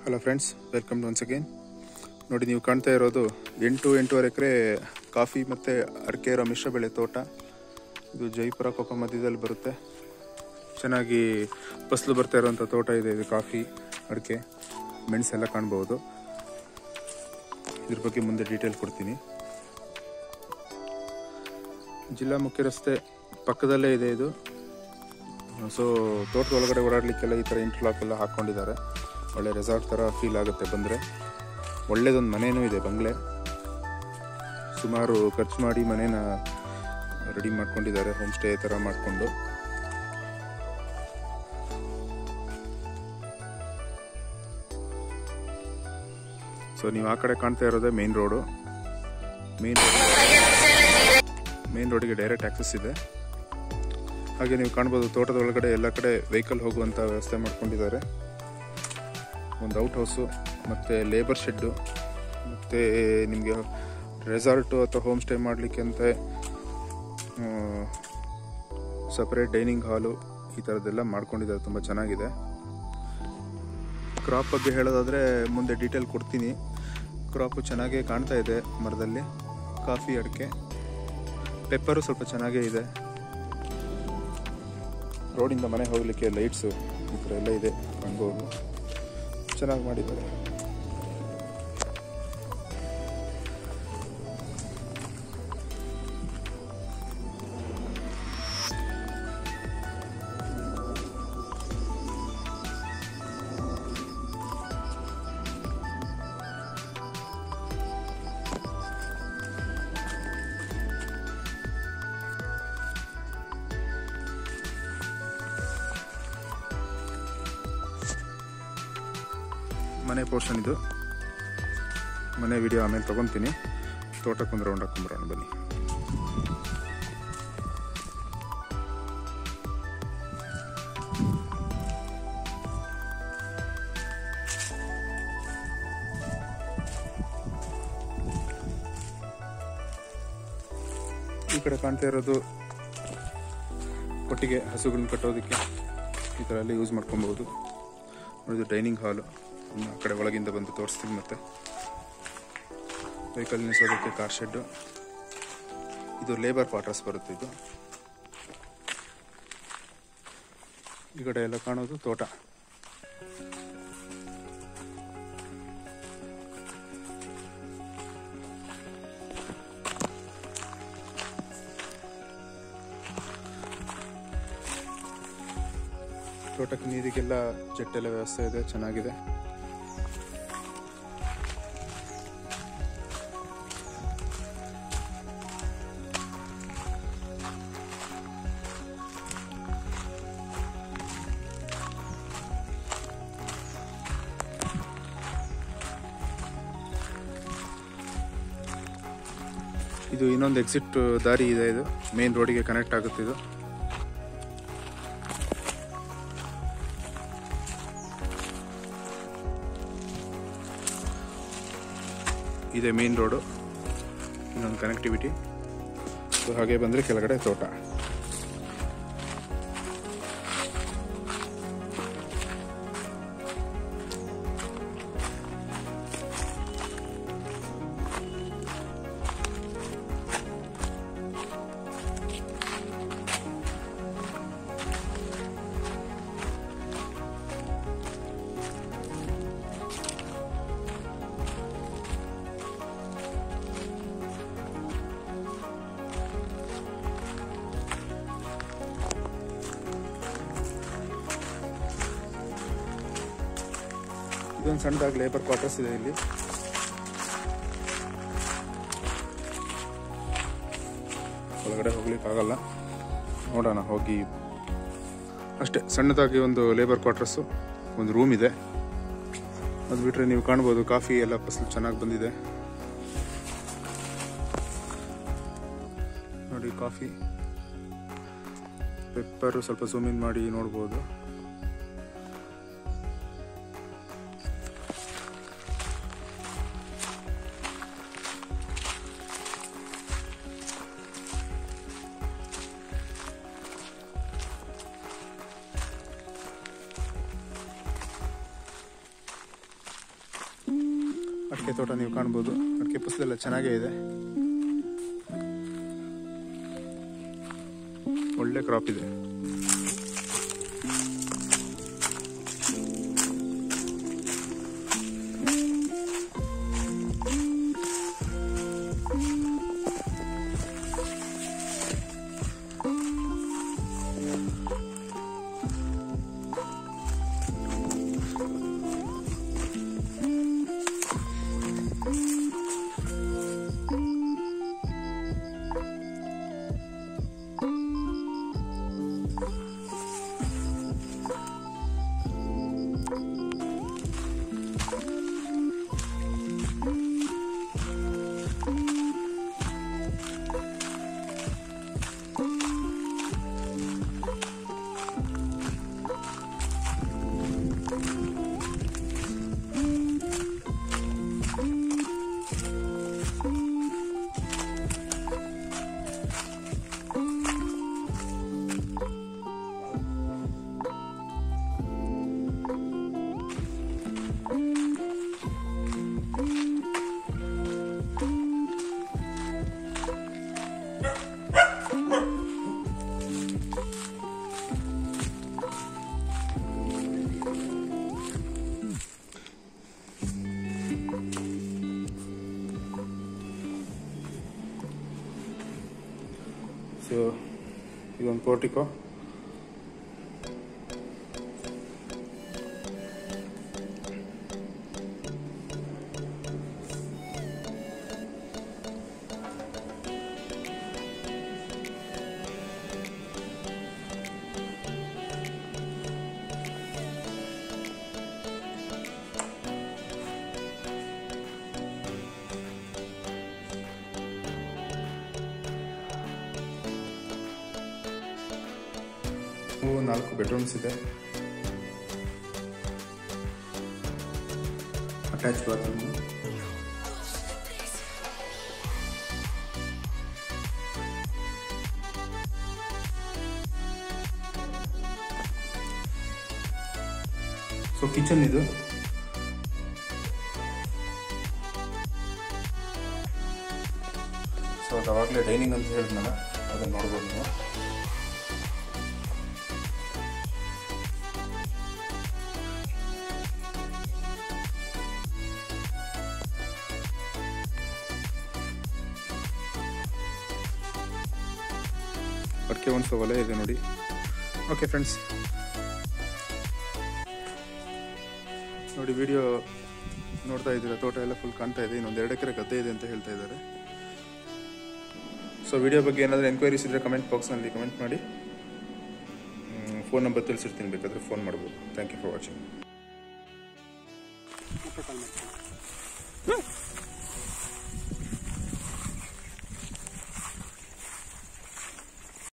hello friends welcome once again ನೋಡಿ ನೀವು ಕಾಣ್ತಾ ಇರೋದು ಎಂಟು ಎಂಟೂವರೆ ಎಕರೆ ಕಾಫಿ ಮತ್ತು ಅಡಿಕೆ ಇರೋ ಮಿಶ್ರ ಬೆಳೆ ತೋಟ ಇದು ಜೈಪುರ ಕೊಪ್ಪ ಮಧ್ಯದಲ್ಲಿ ಬರುತ್ತೆ ಚೆನ್ನಾಗಿ ಫಸಲು ಬರ್ತಾ ಇರೋವಂಥ ತೋಟ ಇದೆ ಇದು ಕಾಫಿ ಅಡಿಕೆ ಮೆಣಸೆಲ್ಲ ಕಾಣ್ಬೋದು ಇದ್ರ ಬಗ್ಗೆ ಮುಂದೆ ಡೀಟೇಲ್ ಕೊಡ್ತೀನಿ ಜಿಲ್ಲಾ ಮುಖ್ಯ ರಸ್ತೆ ಪಕ್ಕದಲ್ಲೇ ಇದೆ ಇದು ಸೊ ತೋಟದ ಒಳಗಡೆ ಓಡಾಡಲಿಕ್ಕೆಲ್ಲ ಈ ಥರ ಇಂಟರ್ಲಾಕ್ ಎಲ್ಲ ಹಾಕ್ಕೊಂಡಿದ್ದಾರೆ ಒಳ್ಳೆ ರೆಸಾರ್ಟ್ ಥರ ಫೀಲ್ ಆಗುತ್ತೆ ಬಂದರೆ ಒಳ್ಳೇದೊಂದು ಮನೇನೂ ಇದೆ ಬಂಗ್ಲೆ ಸುಮಾರು ಖರ್ಚು ಮಾಡಿ ಮನೇನ ರೆಡಿ ಮಾಡ್ಕೊಂಡಿದ್ದಾರೆ ಹೋಮ್ ಸ್ಟೇ ಥರ ಮಾಡಿಕೊಂಡು ಸೊ ನೀವು ಆ ಕಡೆ ಕಾಣ್ತಾ ಇರೋದೇ ಮೇನ್ ರೋಡು ಮೇನ್ ಮೇನ್ ರೋಡಿಗೆ ಡೈರೆಕ್ಟ್ ಆಕ್ಸಸ್ ಇದೆ ಹಾಗೆ ನೀವು ಕಾಣ್ಬೋದು ತೋಟದ ಒಳಗಡೆ ಎಲ್ಲ ಕಡೆ ವೆಹಿಕಲ್ ಹೋಗುವಂಥ ವ್ಯವಸ್ಥೆ ಮಾಡ್ಕೊಂಡಿದ್ದಾರೆ ಒಂದು ಔಟ್ ಹೌಸು ಮತ್ತು ಲೇಬರ್ ಶೆಡ್ಡು ಮತ್ತು ನಿಮಗೆ ರೆಸಾರ್ಟು ಅಥವಾ ಹೋಮ್ ಸ್ಟೇ ಮಾಡಲಿಕ್ಕೆ ಅಂತ ಸಪ್ರೇಟ್ ಡೈನಿಂಗ್ ಹಾಲು ಈ ಥರದ್ದೆಲ್ಲ ಮಾಡ್ಕೊಂಡಿದ್ದಾರೆ ತುಂಬ ಚೆನ್ನಾಗಿದೆ ಕ್ರಾಪ್ ಬಗ್ಗೆ ಹೇಳೋದಾದರೆ ಮುಂದೆ ಡೀಟೇಲ್ ಕೊಡ್ತೀನಿ ಕ್ರಾಪು ಚೆನ್ನಾಗೇ ಕಾಣ್ತಾ ಇದೆ ಮರದಲ್ಲಿ ಕಾಫಿ ಅಡಿಕೆ ಪೆಪ್ಪರು ಸ್ವಲ್ಪ ಚೆನ್ನಾಗೇ ಇದೆ ರೋಡಿಂದ ಮನೆ ಹೋಗಲಿಕ್ಕೆ ಲೈಟ್ಸು ಈ ಥರ ಎಲ್ಲ ಇದೆ ಕಾಣ್ಬೋದು ಚೆನ್ನಾಗಿ ಮಾಡಿದ್ದಾರೆ ಮನೆ ಪೋರ್ಷನ್ ಇದು ಮನೆ ವಿಡಿಯೋ ಆಮೇಲೆ ತೊಗೊತೀನಿ ತೋಟಕ್ಕೊಂದು ರೌಂಡ್ ಹಾಕೊಂಬರೋಣ ಬನ್ನಿ ಈ ಕಡೆ ಕಾಣ್ತಾ ಇರೋದು ಕೊಟ್ಟಿಗೆ ಹಸುಗಳನ್ನ ಕಟ್ಟೋದಕ್ಕೆ ಈ ಥರ ಎಲ್ಲ ಯೂಸ್ ಮಾಡ್ಕೊಬೋದು ಇದು ಡೈನಿಂಗ್ ಹಾಲು ಇನ್ನು ಆ ಕಡೆ ಒಳಗಿಂದ ಬಂದು ತೋರಿಸ್ತೀನಿ ಮತ್ತೆ ವೆಹಿಕಲ್ ನಿಲ್ಲಿಸೋದಕ್ಕೆ ಕಾರ್ ಶೆಡ್ಡು ಇದು ಲೇಬರ್ ಕ್ವಾರ್ಟರ್ಸ್ ಬರುತ್ತೆ ಇದು ಈ ಕಡೆ ಎಲ್ಲ ಕಾಣೋದು ತೋಟ ತೋಟಕ್ಕೆ ನೀರಿಗೆಲ್ಲ ಜೆಟ್ಟೆಲ್ಲ ವ್ಯವಸ್ಥೆ ಇದೆ ಚೆನ್ನಾಗಿದೆ ಇದು ಇನ್ನೊಂದು ಎಕ್ಸಿಟ್ ದಾರಿ ಇದೆ ಇದು ಮೇನ್ ರೋಡಿಗೆ ಕನೆಕ್ಟ್ ಆಗುತ್ತೆ ಇದು ಇದೆ ಮೇನ್ ರೋಡು ಇನ್ನೊಂದು ಕನೆಕ್ಟಿವಿಟಿ ಸೊ ಹಾಗೆ ಬಂದರೆ ಕೆಳಗಡೆ ತೋಟ ಇದೊಂದು ಸಣ್ಣದಾಗಿ ಲೇಬರ್ ಕ್ವಾರ್ಟರ್ಸ್ ಇದೆ ಇಲ್ಲಿ ಒಳಗಡೆ ಹೋಗ್ಲಿಕ್ಕೆ ಆಗಲ್ಲ ನೋಡೋಣ ಹೋಗಿ ಅಷ್ಟೇ ಸಣ್ಣದಾಗಿ ಒಂದು ಲೇಬರ್ ಕ್ವಾರ್ಟರ್ಸು ಒಂದು ರೂಮ್ ಇದೆ ಅದು ಬಿಟ್ಟರೆ ನೀವು ಕಾಣ್ಬೋದು ಕಾಫಿ ಎಲ್ಲ ಫಸಲು ಚೆನ್ನಾಗಿ ಬಂದಿದೆ ನೋಡಿ ಕಾಫಿ ಪೆಪ್ಪರು ಸ್ವಲ್ಪ ಝೂಮ್ ಇನ್ ಮಾಡಿ ನೋಡ್ಬೋದು ಅಡಿಕೆ ತೋಟ ನೀವು ಕಾಣ್ಬೋದು ಅಡಿಕೆ ಫಸಲೆಲ್ಲ ಚೆನ್ನಾಗೇ ಇದೆ ಒಳ್ಳೆ ಕ್ರಾಪ್ ಇದೆ ಸೊ ಇದೊಂದು ಪೋರ್ಟಿಕೋ ಮೂರು ನಾಲ್ಕು ಬೆಡ್ರೂಮ್ಸ್ ಇದೆ ಅಟ್ಯಾಚ್ ಬಾತ್ರೂಮ್ ಸೊ ಕಿಚನ್ ಇದು ಸೊ ಅದು ಅವಾಗಲೇ ಡೈನಿಂಗ್ ಅಂತ ಹೇಳಿದ್ನಲ್ಲ ಅದನ್ನು ನೋಡ್ಬೋದು ನೀವು ಅಡಿಕೆ ಒಣಸೋ ಒಲೆ ಇದೆ ನೋಡಿ ಓಕೆ ಫ್ರೆಂಡ್ಸ್ ನೋಡಿ ವಿಡಿಯೋ ನೋಡ್ತಾ ಇದ್ದೀರಾ ತೋಟ ಎಲ್ಲ ಫುಲ್ ಕಾಣ್ತಾ ಇದೆ ಇನ್ನೊಂದು ಎರಡು ಎಕರೆ ಗದ್ದೆ ಇದೆ ಅಂತ ಹೇಳ್ತಾ ಇದ್ದಾರೆ ಸೊ ವಿಡಿಯೋ ಬಗ್ಗೆ ಏನಾದರೂ ಎನ್ಕ್ವೈರೀಸ್ ಇದ್ದರೆ ಕಮೆಂಟ್ ಬಾಕ್ಸ್ನಲ್ಲಿ ಕಮೆಂಟ್ ಮಾಡಿ ಫೋನ್ ನಂಬರ್ ತಿಳಿಸಿರ್ತೀನಿ ಬೇಕಾದರೆ ಫೋನ್ ಮಾಡ್ಬೋದು ಥ್ಯಾಂಕ್ ಯು ಫಾರ್ ವಾಚಿಂಗ್ ಮತ್ತೆ ಕಾಲ್ ಮಾಡ್ತೀನಿ